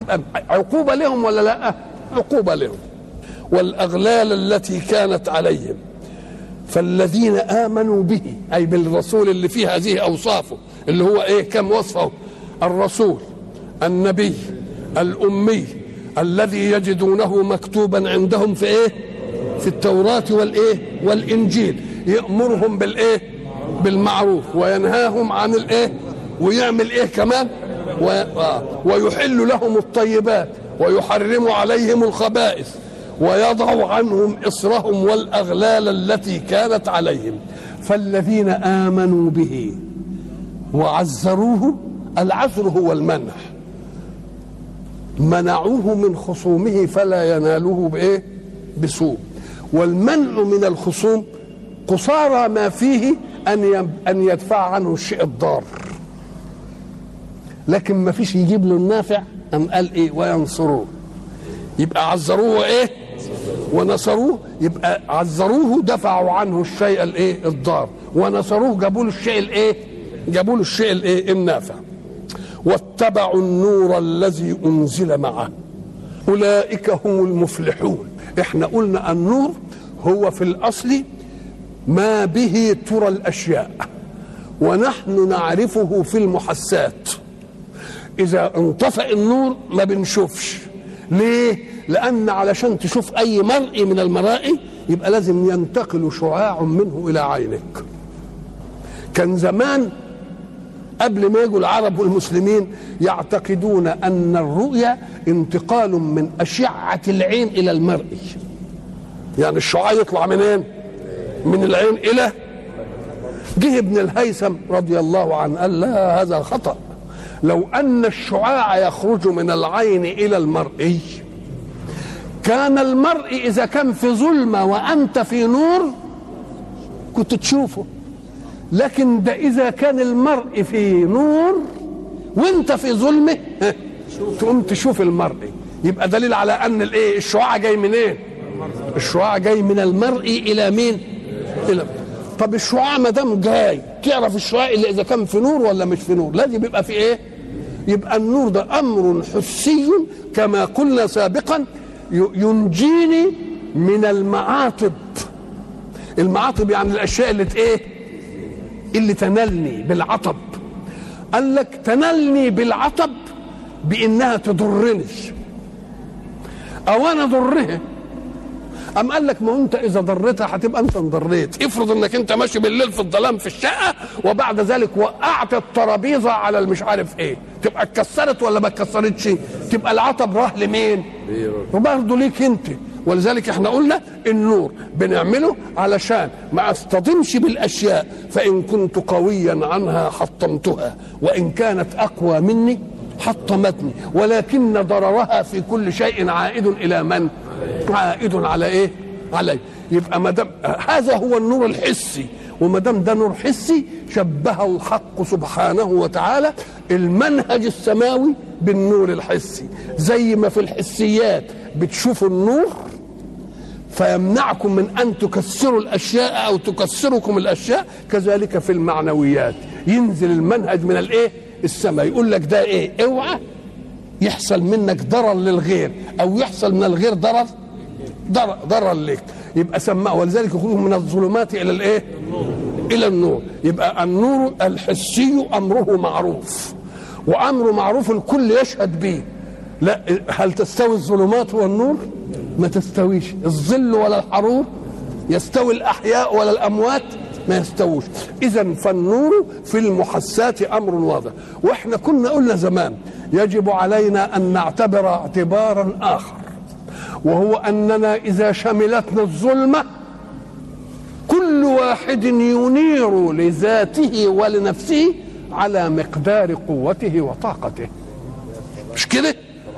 عقوبة لهم ولا لا عقوبة لهم والأغلال التي كانت عليهم فالذين آمنوا به أي بالرسول اللي فيه هذه أوصافه اللي هو إيه كم وصفه الرسول النبي الأمي الذي يجدونه مكتوبا عندهم في إيه في التوراة والإيه والإنجيل يأمرهم بالإيه بالمعروف وينهاهم عن الإيه ويعمل إيه كمان ويحل لهم الطيبات ويحرم عليهم الخبائث ويضع عنهم إصرهم والأغلال التي كانت عليهم فالذين آمنوا به وعزروه العزر هو المنع منعوه من خصومه فلا يناله بايه بسوء والمنع من الخصوم قصارى ما فيه ان ان يدفع عنه الشيء الضار لكن ما فيش يجيب له النافع ام قال ايه وينصروه يبقى عزروه ايه ونصروه يبقى عزروه دفعوا عنه الشيء الايه الضار ونصروه جابوا له الشيء الايه جابوا له الشيء الايه النافع واتبعوا النور الذي انزل معه اولئك هم المفلحون احنا قلنا النور هو في الاصل ما به ترى الاشياء ونحن نعرفه في المحسات اذا انطفأ النور ما بنشوفش ليه لان علشان تشوف اي مرئي من المرائي يبقى لازم ينتقل شعاع منه الى عينك كان زمان قبل ما يجوا العرب والمسلمين يعتقدون ان الرؤيا انتقال من اشعه العين الى المرئي يعني الشعاع يطلع منين من العين الى جه ابن الهيثم رضي الله عنه قال لا هذا خطأ لو أن الشعاع يخرج من العين إلى المرئي كان المرء إذا كان في ظلمة وأنت في نور كنت تشوفه لكن ده إذا كان المرء في نور وأنت في ظلمة تقوم تشوف المرء يبقى دليل على أن الإيه الشعاع جاي منين إيه؟ الشعاع جاي من المرء إلى مين إلى طب الشعاع ما دام جاي تعرف الشعاع اللي اذا كان في نور ولا مش في نور لازم يبقى في ايه يبقى النور ده امر حسي كما قلنا سابقا ينجيني من المعاطب المعاطب يعني الاشياء اللي ايه اللي تنلني بالعطب قال لك تنلني بالعطب بانها تضرني او انا ضرها أم قال لك ما انت اذا ضريتها هتبقى انت انضريت افرض انك انت ماشي بالليل في الظلام في الشقه وبعد ذلك وقعت الترابيزه على المش عارف ايه تبقى اتكسرت ولا ما اتكسرتش تبقى العطب راح لمين وبرضه ليك انت ولذلك احنا قلنا النور بنعمله علشان ما اصطدمش بالاشياء فان كنت قويا عنها حطمتها وان كانت اقوى مني حطمتني ولكن ضررها في كل شيء عائد الى من عائد على ايه علي يبقى ما دام هذا هو النور الحسي وما دام ده نور حسي شبهه الحق سبحانه وتعالى المنهج السماوي بالنور الحسي زي ما في الحسيات بتشوفوا النور فيمنعكم من ان تكسروا الاشياء او تكسركم الاشياء كذلك في المعنويات ينزل المنهج من الايه السماء يقول لك ده ايه اوعى يحصل منك ضرر للغير او يحصل من الغير ضرر ضرر, ضرر لك يبقى سماه ولذلك يقولون من الظلمات الى الايه الى النور يبقى النور الحسي امره معروف وامر معروف الكل يشهد به لا هل تستوي الظلمات والنور ما تستويش الظل ولا الحرور يستوي الاحياء ولا الاموات ما يستووش اذا فالنور في المحسات امر واضح واحنا كنا قلنا زمان يجب علينا ان نعتبر اعتبارا اخر وهو اننا اذا شملتنا الظلمه كل واحد ينير لذاته ولنفسه على مقدار قوته وطاقته مش كده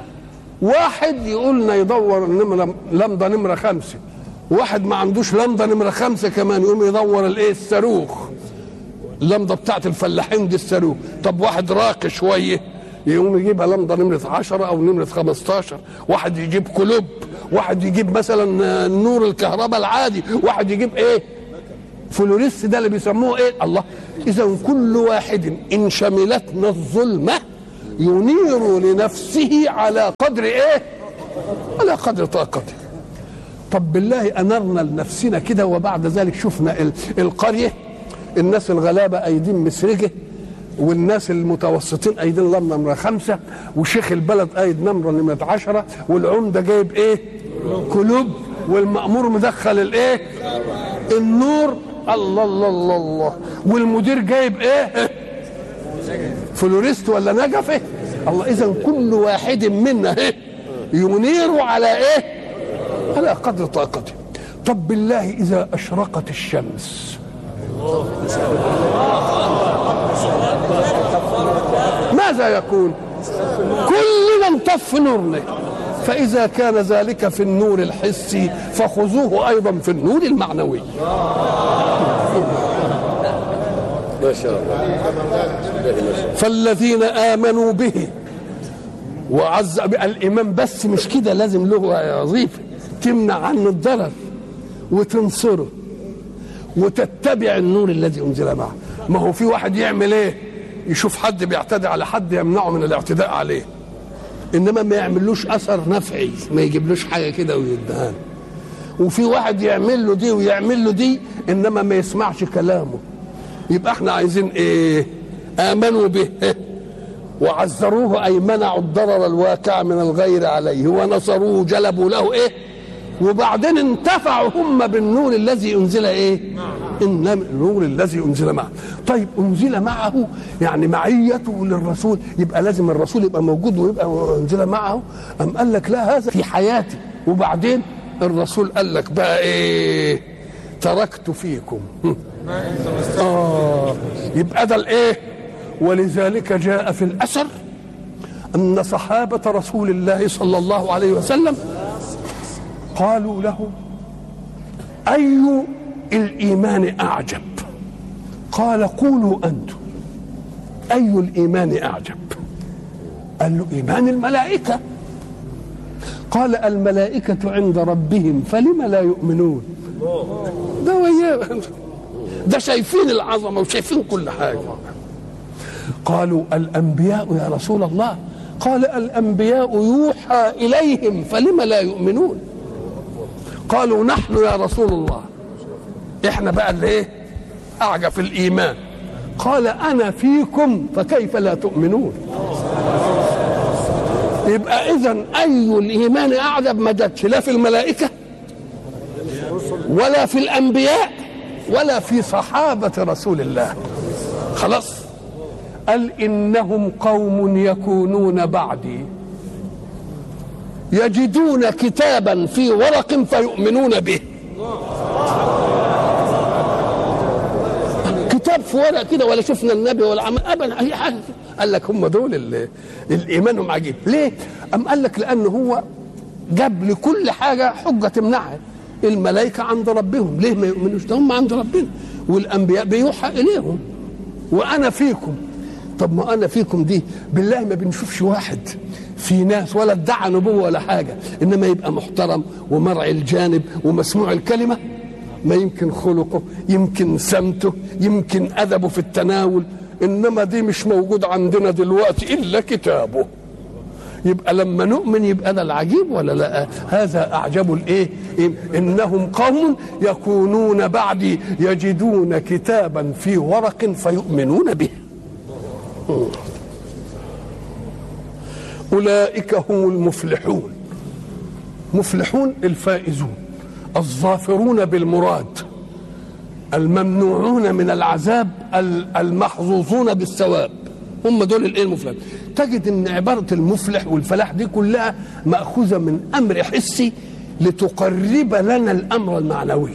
واحد يقولنا يدور النمرة لمضة نمرة خمسة واحد ما عندوش لمضة نمرة خمسة كمان يقوم يدور الايه الصاروخ اللمضة بتاعت الفلاحين دي الصاروخ طب واحد راقي شوية يقوم يجيبها لمضة نمرة عشرة أو نمرة خمستاشر واحد يجيب كلوب واحد يجيب مثلا نور الكهرباء العادي واحد يجيب ايه فلوريس ده اللي بيسموه ايه الله اذا كل واحد ان شملتنا الظلمه ينير لنفسه على قدر ايه على قدر طاقته طب بالله انرنا لنفسنا كده وبعد ذلك شفنا ال- القريه الناس الغلابه ايدين مسرجه والناس المتوسطين ايدين لم نمره خمسه وشيخ البلد ايد نمره نمره عشره والعمده جايب ايه؟ كلوب والمأمور مدخل الايه؟ النور الله الله الله الله والمدير جايب ايه؟ فلوريست ولا نجفه؟ الله اذا كل واحد منا ايه؟ ينير على ايه؟ على قدر طاقته طب بالله اذا اشرقت الشمس ماذا يكون كلنا انطف نورنا فإذا كان ذلك في النور الحسي فخذوه أيضا في النور المعنوي ما شاء الله فالذين آمنوا به وعز الإيمان بس مش كده لازم له وظيفة تمنع عنه الضرر وتنصره وتتبع النور الذي أنزل معه ما هو في واحد يعمل ايه يشوف حد بيعتدي على حد يمنعه من الاعتداء عليه انما ما يعملوش اثر نفعي ما يجيبلوش حاجه كده ويدهان وفي واحد يعمل له دي ويعمل له دي انما ما يسمعش كلامه يبقى احنا عايزين ايه امنوا به وعزروه اي منعوا الضرر الواقع من الغير عليه ونصروه جلبوا له ايه وبعدين انتفعوا هم بالنور الذي انزل ايه انما النور الذي انزل معه طيب انزل معه يعني معيته للرسول يبقى لازم الرسول يبقى موجود ويبقى انزل معه ام قال لك لا هذا في حياتي وبعدين الرسول قال لك بقى ايه تركت فيكم آه يبقى ده الايه ولذلك جاء في الاثر ان صحابه رسول الله صلى الله عليه وسلم قالوا له اي الايمان اعجب قال قولوا انتم اي الايمان اعجب قال له ايمان الملائكه قال الملائكه عند ربهم فلم لا يؤمنون ده وياه ده شايفين العظمه وشايفين كل حاجه قالوا الانبياء يا رسول الله قال الانبياء يوحى اليهم فلم لا يؤمنون قالوا نحن يا رسول الله احنا بقى اللي ايه اعجب في الايمان قال انا فيكم فكيف لا تؤمنون يبقى اذا اي الايمان اعجب ما جاتش لا في الملائكه ولا في الانبياء ولا في صحابه رسول الله خلاص قال انهم قوم يكونون بعدي يجدون كتابا في ورق فيؤمنون به كتاب في ورق كده ولا شفنا النبي ولا عمل ابدا اي حاجه قال لك هم دول اللي الايمانهم عجيب ليه ام قال لك لان هو جاب لكل حاجه حجه تمنعها الملائكه عند ربهم ليه ما يؤمنوش ده هم عند ربنا والانبياء بيوحى اليهم وانا فيكم طب ما انا فيكم دي بالله ما بنشوفش واحد في ناس ولا ادعى نبوه ولا حاجه انما يبقى محترم ومرعي الجانب ومسموع الكلمه ما يمكن خلقه يمكن سمته يمكن ادبه في التناول انما دي مش موجود عندنا دلوقتي الا كتابه يبقى لما نؤمن يبقى ده العجيب ولا لا هذا اعجب الايه إن- انهم قوم يكونون بعدي يجدون كتابا في ورق فيؤمنون به اولئك هم المفلحون مفلحون الفائزون الظافرون بالمراد الممنوعون من العذاب ال- المحظوظون بالثواب هم دول الايه المفلح تجد ان عباره المفلح والفلاح دي كلها ماخوذه من امر حسي لتقرب لنا الامر المعنوي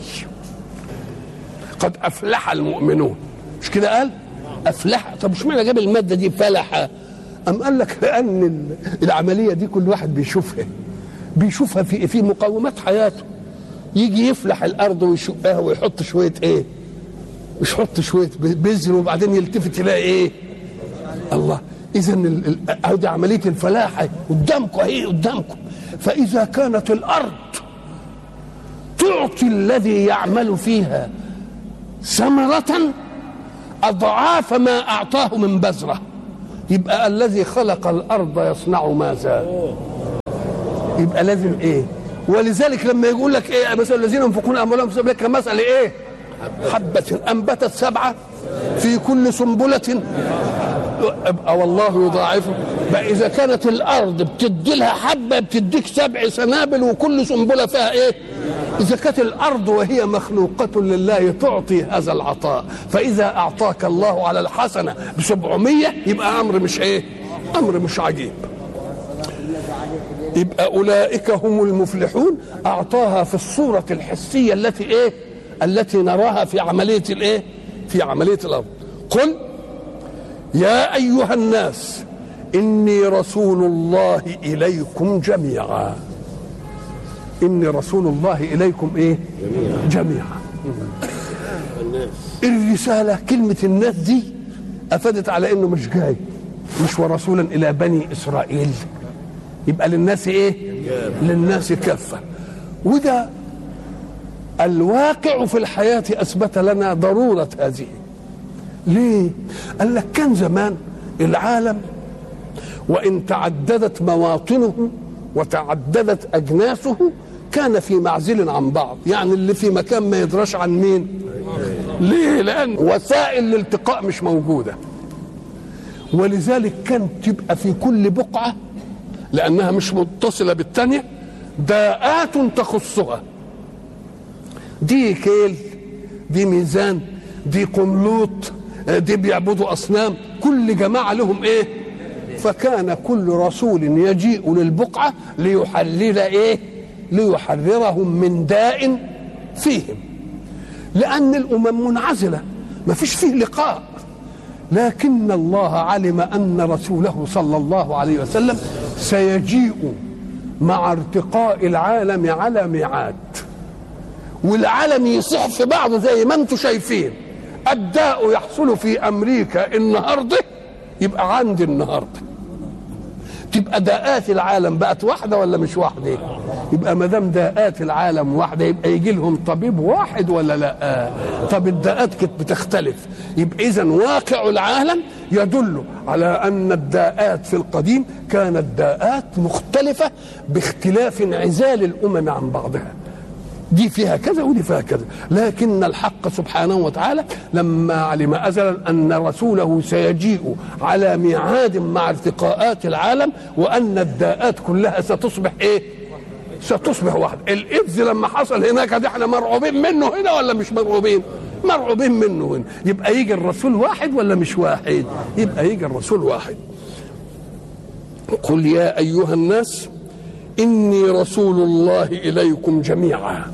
قد افلح المؤمنون مش كده قال افلح طب مش معنى جاب الماده دي فلح ام قال لك لان ال- العمليه دي كل واحد بيشوفها بيشوفها في في مقومات حياته يجي يفلح الارض ويشقها ويحط شويه ايه مش يحط شويه بذر وبعدين يلتفت يلاقي ايه الله اذا ال- ال- أهو دي عمليه الفلاحه قدامكم اهي قدامكم فاذا كانت الارض تعطي الذي يعمل فيها ثمرة أضعاف ما أعطاه من بذرة يبقى الذي خلق الارض يصنع ماذا يبقى لازم ايه ولذلك لما يقول لك ايه مثلا الذين ينفقون اموالهم في سبيل الله كمثل ايه حبة انبتت سبعة في كل سنبلة ابقى والله يضاعفه بقى اذا كانت الارض بتدي لها حبه بتديك سبع سنابل وكل سنبله فيها ايه اذا كانت الارض وهي مخلوقه لله تعطي هذا العطاء فاذا اعطاك الله على الحسنه بسبعمية يبقى امر مش ايه امر مش عجيب يبقى اولئك هم المفلحون اعطاها في الصوره الحسيه التي ايه التي نراها في عمليه الايه في عمليه الارض قل يا ايها الناس اني رسول الله اليكم جميعا اني رسول الله اليكم ايه جميعا الناس الرساله كلمه الناس دي افادت على انه مش جاي مش ورسولا الى بني اسرائيل يبقى للناس ايه للناس كافه وده الواقع في الحياه اثبت لنا ضروره هذه ليه قال لك كان زمان العالم وان تعددت مواطنه وتعددت اجناسه كان في معزل عن بعض يعني اللي في مكان ما يدراش عن مين ليه لان وسائل الالتقاء مش موجوده ولذلك كان تبقى في كل بقعه لانها مش متصله بالثانيه داءات تخصها دي كيل دي ميزان دي قملوط دي بيعبدوا اصنام كل جماعه لهم ايه فكان كل رسول يجيء للبقعه ليحلل ايه ليحررهم من داء فيهم لان الامم منعزله ما فيش فيه لقاء لكن الله علم ان رسوله صلى الله عليه وسلم سيجيء مع ارتقاء العالم على ميعاد والعالم يصح في بعضه زي ما انتم شايفين الداء يحصل في امريكا النهارده يبقى عندي النهارده تبقى داءات العالم بقت واحده ولا مش واحده يبقى ما دام داءات العالم واحده يبقى يجي لهم طبيب واحد ولا لا طب الداءات كانت بتختلف يبقى اذا واقع العالم يدل على ان الداءات في القديم كانت داءات مختلفه باختلاف انعزال الامم عن بعضها دي فيها كذا ودي فيها كذا لكن الحق سبحانه وتعالى لما علم أزلا أن رسوله سيجيء على ميعاد مع ارتقاءات العالم وأن الداءات كلها ستصبح إيه ستصبح واحدة الإبز لما حصل هناك ده احنا مرعوبين منه هنا ولا مش مرعوبين مرعوبين منه هنا يبقى يجي الرسول واحد ولا مش واحد يبقى يجي الرسول واحد قل يا أيها الناس إني رسول الله إليكم جميعا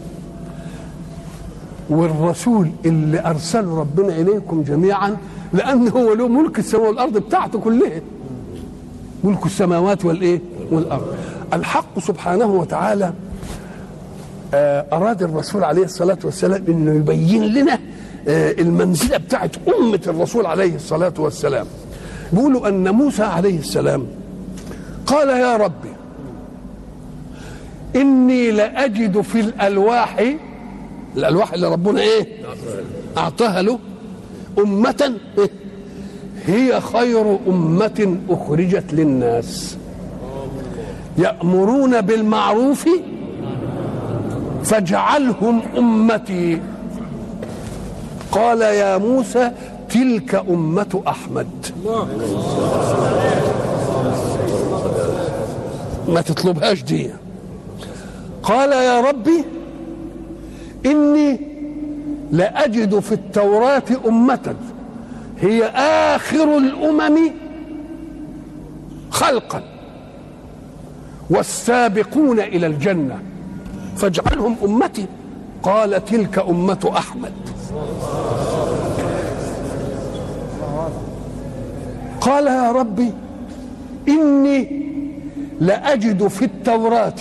والرسول اللي أرسله ربنا إليكم جميعا لأنه هو له ملك السماء والأرض بتاعته كلها ملك السماوات والإيه والأرض الحق سبحانه وتعالى آه، أراد الرسول عليه الصلاة والسلام أنه يبين لنا آه، المنزلة بتاعت أمة الرسول عليه الصلاة والسلام بيقولوا أن موسى عليه السلام قال يا ربي إني لأجد في الألواح الألواح اللي ربنا إيه أعطاها له أمة إيه؟ هي خير أمة أخرجت للناس يأمرون بالمعروف فاجعلهم أمتي قال يا موسى تلك أمة أحمد ما تطلبهاش دي قال يا ربي إني لأجد في التوراة أمة هي آخر الأمم خلقا والسابقون إلى الجنة فاجعلهم أمتي قال تلك أمة أحمد قال يا ربي إني لأجد في التوراة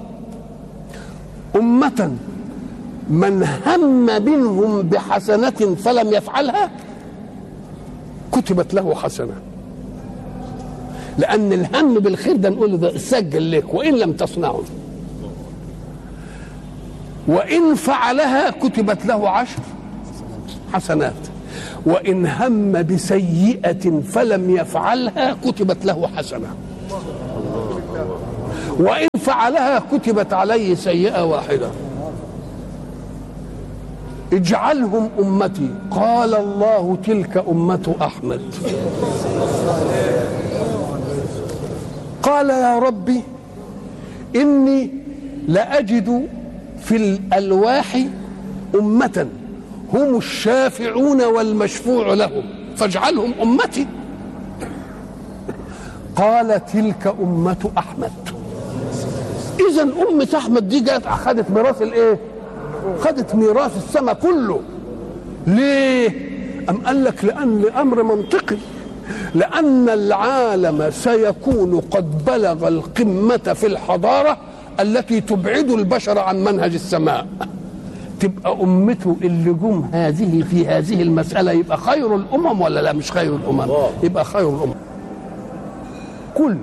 أمة من هم منهم بحسنة فلم يفعلها كتبت له حسنة لأن الهم بالخير ده نقول له ده سجل لك وإن لم تصنعه وإن فعلها كتبت له عشر حسنات وإن هم بسيئة فلم يفعلها كتبت له حسنة وإن فعلها كتبت عليه سيئة واحدة اجعلهم أمتي قال الله تلك أمة أحمد قال يا ربي إني لأجد في الألواح أمة هم الشافعون والمشفوع لهم فاجعلهم أمتي قال تلك أمة أحمد إذا أمة أحمد دي جت أخذت ميراث الإيه؟ خدت ميراث السماء كله ليه؟ أم قال لك لأن أمر منطقي لأن العالم سيكون قد بلغ القمة في الحضارة التي تبعد البشر عن منهج السماء تبقى أمته اللي جم هذه في هذه المسألة يبقى خير الأمم ولا لا مش خير الأمم يبقى خير الأمم قل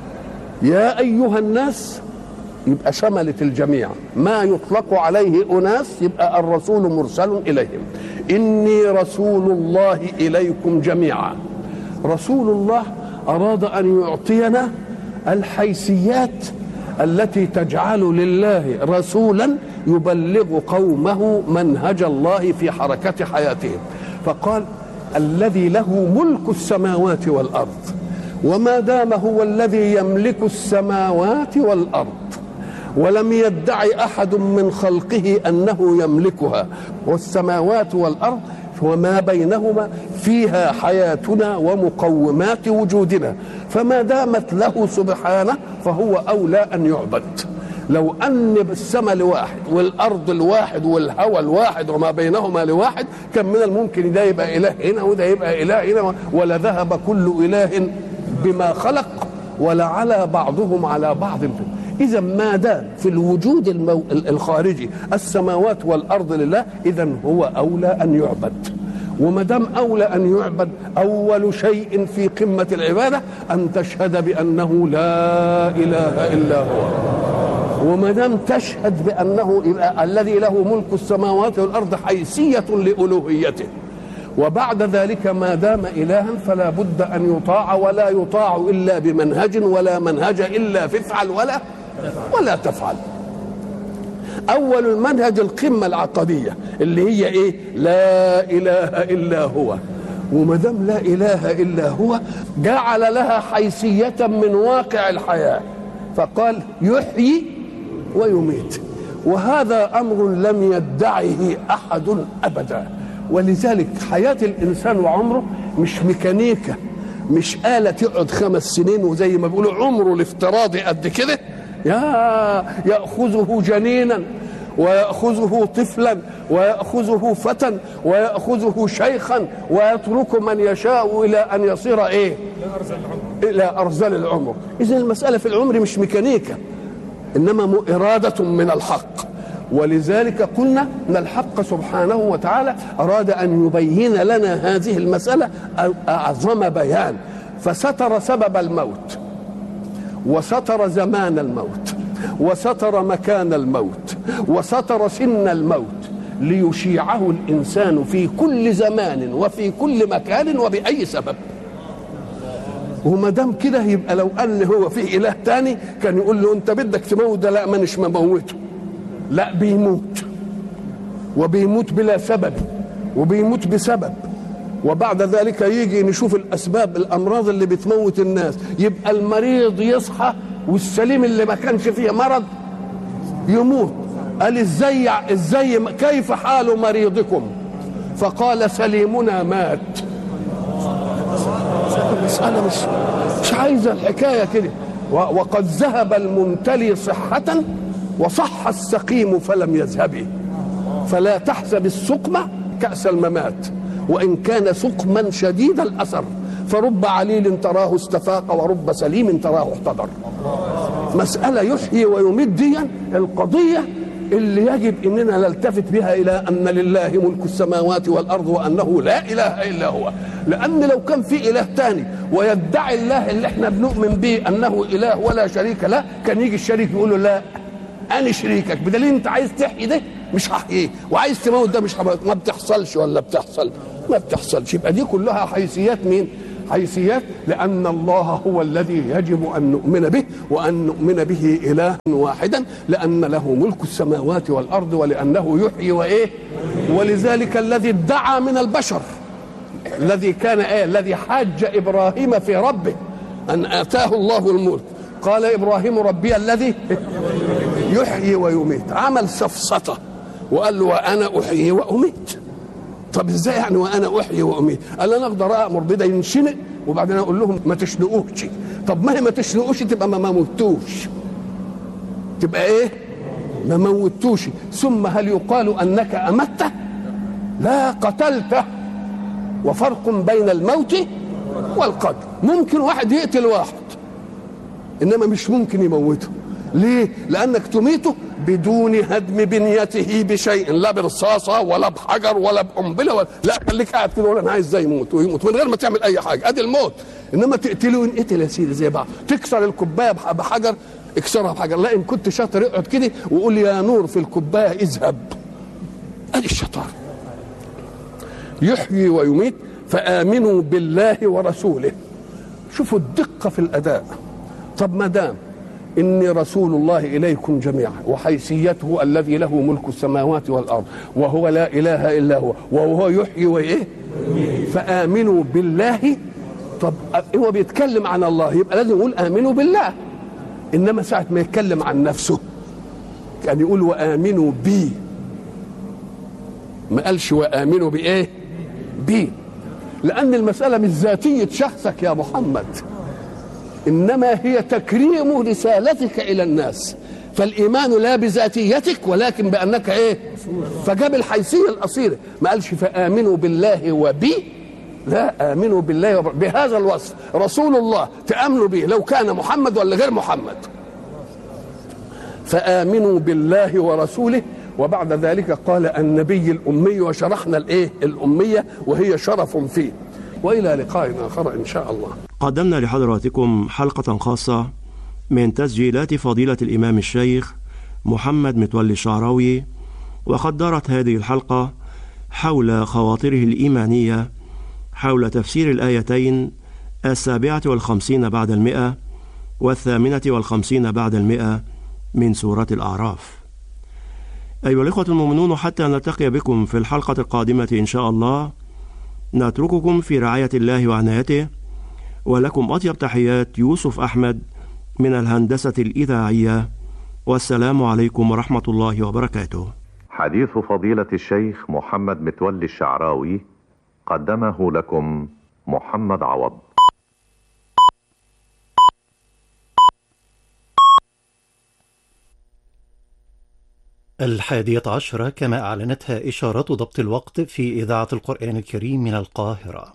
يا أيها الناس يبقى شملت الجميع ما يطلق عليه أناس يبقى الرسول مرسل إليهم إني رسول الله إليكم جميعا رسول الله أراد أن يعطينا الحيثيات التي تجعل لله رسولا يبلغ قومه منهج الله في حركة حياتهم فقال الذي له ملك السماوات والأرض وما دام هو الذي يملك السماوات والأرض ولم يدعي احد من خلقه انه يملكها والسماوات والارض وما بينهما فيها حياتنا ومقومات وجودنا فما دامت له سبحانه فهو اولى ان يعبد لو ان السماء لواحد والارض الواحد والهوى الواحد وما بينهما لواحد كان من الممكن ده يبقى اله هنا وده يبقى اله هنا ولذهب كل اله بما خلق ولعلى بعضهم على بعض في اذا ما دام في الوجود المو... الخارجي السماوات والارض لله اذا هو اولى ان يعبد وما دام اولى ان يعبد اول شيء في قمه العباده ان تشهد بانه لا اله الا هو وما دام تشهد بانه الذي له ملك السماوات والارض حيثيه لالوهيته وبعد ذلك ما دام إلها فلا بد أن يطاع ولا يطاع إلا بمنهج ولا منهج إلا فافعل ولا ولا تفعل أول المنهج القمة العقدية اللي هي إيه لا إله إلا هو وما دام لا إله إلا هو جعل لها حيثية من واقع الحياة فقال يحيي ويميت وهذا أمر لم يدعه أحد أبدا ولذلك حياة الإنسان وعمره مش ميكانيكا مش آلة تقعد خمس سنين وزي ما بيقولوا عمره الافتراضي قد كده يا يأخذه جنينا ويأخذه طفلا ويأخذه فتى ويأخذه شيخا ويترك من يشاء إلى أن يصير إيه إلى أرذل العمر إذن المسألة في العمر مش ميكانيكا إنما إرادة من الحق ولذلك قلنا ان الحق سبحانه وتعالى اراد ان يبين لنا هذه المساله اعظم بيان فستر سبب الموت وستر زمان الموت وستر مكان الموت وستر سن الموت ليشيعه الانسان في كل زمان وفي كل مكان وباي سبب وما دام كده يبقى لو ان هو فيه اله تاني كان يقول له انت بدك تموت ده لا مانيش مموته لا بيموت وبيموت بلا سبب وبيموت بسبب وبعد ذلك يجي نشوف الاسباب الامراض اللي بتموت الناس يبقى المريض يصحى والسليم اللي ما كانش فيه مرض يموت قال ازاي ازاي كيف حال مريضكم فقال سليمنا مات المسألة مش مش عايزة الحكاية كده وقد ذهب الممتلي صحة وصح السقيم فلم يذهب فلا تحسب السقم كأس الممات وإن كان سقما شديد الأثر فرب عليل تراه استفاق ورب سليم تراه احتضر مسألة يحيي ويميت دي القضية اللي يجب اننا نلتفت بها الى ان لله ملك السماوات والارض وانه لا اله الا هو لان لو كان في اله تاني ويدعي الله اللي احنا بنؤمن به انه اله ولا شريك له كان يجي الشريك يقول له لا انا شريكك بدليل انت عايز تحيي ده مش هحييه وعايز تموت ده مش هبقى. ما بتحصلش ولا بتحصل ما بتحصلش يبقى دي كلها حيثيات مين حيثيات لأن الله هو الذي يجب أن نؤمن به وأن نؤمن به إلها واحدا لأن له ملك السماوات والأرض ولأنه يحيي وإيه ولذلك الذي ادعى من البشر الذي كان ايه الذي حاج ابراهيم في ربه ان اتاه الله الملك قال ابراهيم ربي الذي يحيي ويميت عمل سفسطه وقال له وانا احيي واميت طب ازاي يعني وانا احيي واميت قال انا اقدر امر بده ينشنق وبعدين اقول لهم ما تشنقوش طب ما هي ما تشنقوش تبقى ما موتوش تبقى ايه ما موتوش ثم هل يقال انك امته لا قتلته وفرق بين الموت والقتل ممكن واحد يقتل واحد انما مش ممكن يموته ليه لانك تميته بدون هدم بنيته بشيء لا برصاصه ولا بحجر ولا بقنبله ولا لا خليك قاعد كده ولا انا عايز ازاي يموت ويموت من غير ما تعمل اي حاجه ادي الموت انما تقتله ينقتل يا سيدي زي بعض تكسر الكوبايه بحجر اكسرها بحجر لا ان كنت شاطر اقعد كده وقول يا نور في الكوبايه اذهب ادي الشطاره يحيي ويميت فآمنوا بالله ورسوله شوفوا الدقة في الأداء طب ما دام إني رسول الله إليكم جميعا وحيثيته الذي له ملك السماوات والأرض وهو لا إله إلا هو وهو يحيي وإيه فآمنوا بالله طب هو بيتكلم عن الله يبقى لازم يقول آمنوا بالله إنما ساعة ما يتكلم عن نفسه كان يقول وآمنوا بي ما قالش وآمنوا بإيه بي لأن المسألة مش ذاتية شخصك يا محمد إنما هي تكريم رسالتك إلى الناس فالإيمان لا بذاتيتك ولكن بأنك إيه فجاب الحيثية الأصيلة ما قالش فآمنوا بالله وبي لا آمنوا بالله وب... بهذا الوصف رسول الله تأمنوا به لو كان محمد ولا غير محمد فآمنوا بالله ورسوله وبعد ذلك قال النبي الأمي وشرحنا الإيه الأمية وهي شرف فيه وإلى لقاء آخر إن شاء الله قدمنا لحضراتكم حلقة خاصة من تسجيلات فضيلة الإمام الشيخ محمد متولي الشعراوي وقد دارت هذه الحلقة حول خواطره الإيمانية حول تفسير الآيتين السابعة والخمسين بعد المئة والثامنة والخمسين بعد المئة من سورة الأعراف أيها الإخوة المؤمنون حتى نلتقي بكم في الحلقة القادمة إن شاء الله نترككم في رعاية الله وعنايته ولكم أطيب تحيات يوسف أحمد من الهندسة الإذاعية والسلام عليكم ورحمة الله وبركاته حديث فضيلة الشيخ محمد متولي الشعراوي قدمه لكم محمد عوض الحادية عشرة كما أعلنتها إشارة ضبط الوقت في إذاعة القرآن الكريم من القاهرة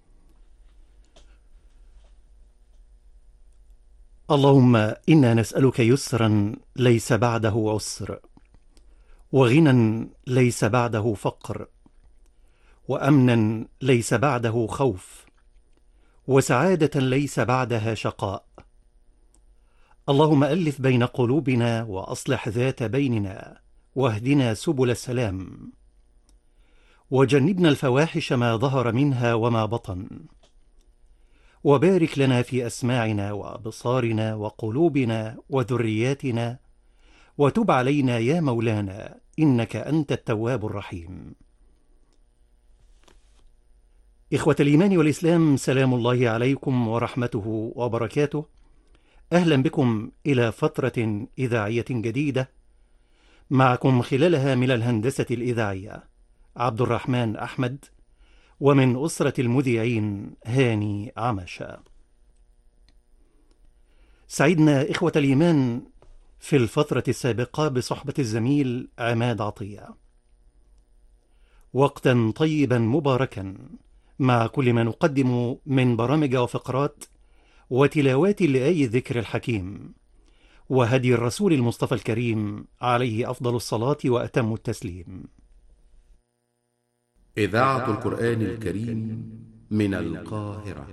اللهم إنا نسألك يسرا ليس بعده عسر وغنى ليس بعده فقر وأمنا ليس بعده خوف وسعادة ليس بعدها شقاء اللهم ألف بين قلوبنا وأصلح ذات بيننا واهدنا سبل السلام وجنبنا الفواحش ما ظهر منها وما بطن وبارك لنا في اسماعنا وابصارنا وقلوبنا وذرياتنا وتب علينا يا مولانا انك انت التواب الرحيم اخوه الايمان والاسلام سلام الله عليكم ورحمته وبركاته اهلا بكم الى فتره اذاعيه جديده معكم خلالها من الهندسه الاذاعيه عبد الرحمن احمد ومن أسرة المذيعين هاني عمشة. سعدنا إخوة الإيمان في الفترة السابقة بصحبة الزميل عماد عطية. وقتا طيبا مباركا مع كل ما نقدم من برامج وفقرات وتلاوات لآي الذكر الحكيم وهدي الرسول المصطفى الكريم عليه أفضل الصلاة وأتم التسليم. إذاعة القرآن الكريم من القاهرة